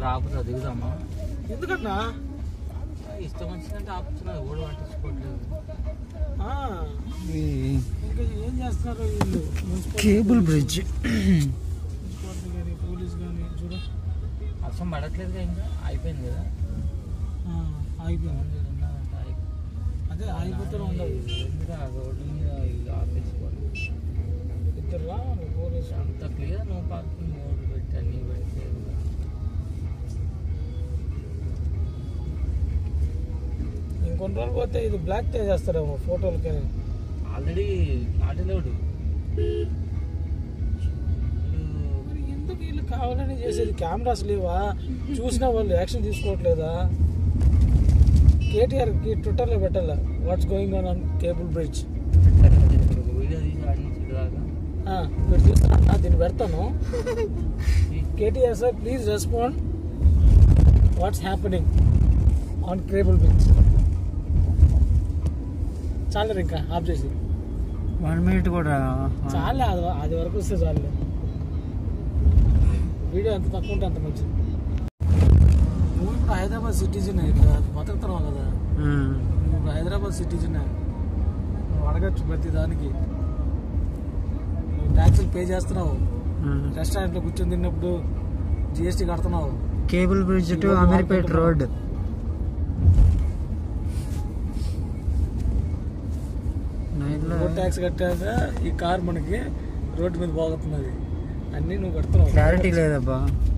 ఇక్కడ ఆపుతా దిగుదామా ఎందుకన్నా ఇష్టం వచ్చిందంటే ఆపుతున్నా ఓడి పట్టించుకోవట్లేదు ఆ, ఇంకా ఏం చేస్తున్నారు వీళ్ళు మున్సిపాలిటీ కేబుల్ బ్రిడ్జ్ మున్సిపాలిటీ కానీ పోలీస్ కానీ చూడ వర్షం పడట్లేదు ఇంకా అయిపోయింది కదా ఆ, ఆగిపోయింది ఉంది, ఉన్నదంతా అయిపోయింది. అదే ఆగిపోతూనే ఉండదు ఎందుకు ఆ రోడ్డు మీద ఇది ఆపేసుకోవాలి ఇద్దరు రా పోలీసు అంత క్లియర్ నో పార్కింగ్ బోర్డు పెట్టి అన్ని పెడితే ఇంకొన్ని రోజులు పోతే ఇది బ్లాక్ చేసేస్తారేమో ఫోటోలకి ఆల్రెడీ నాటలేడు మరి ఎందుకు వీళ్ళు కావాలని చేసేది కెమెరాస్ లేవా చూసిన వాళ్ళు యాక్షన్ తీసుకోవట్లేదా కేటీఆర్కి ట్విట్టర్లో పెట్టాలా what's going on on cable bridge video తీసి అన్ని దాకా మీరు చూస్తారా దీన్ని పెడతాను KTR sir please respond what's happening on cable bridge చాలరు ఇంకా ఆఫ్ చేసి వన్ మినిట్ కూడా చాలే అది అది వరకు వస్తే చాలే వీడియో ఎంత తక్కువ ఉంటే అంత మంచిది నువ్వు ఇప్పుడు హైదరాబాద్ సిటిజన్ ఇక్కడ బతుకుతున్నావు కదా ఉమ్. నువ్వు ఇప్పుడు హైదరాబాద్ సిటిజన్ నువ్వు అడగచ్చు ప్రతి దానికి నువ్వు ట్యాక్సీలు పే చేస్తున్నావు ఉమ్. రెస్టారెంట్లో కూర్చొని తిన్నప్పుడు జిఎస్టీ కడుతున్నావు cable bridge to Ameerpet road నైట్లో రోడ్ ట్యాక్స్ కట్టాక ఈ కార్ మనకి రోడ్డు మీద పోగొట్టున్నది అన్నీ నువ్వు కడుతున్నావు క్లారిటీ లేదబ్బా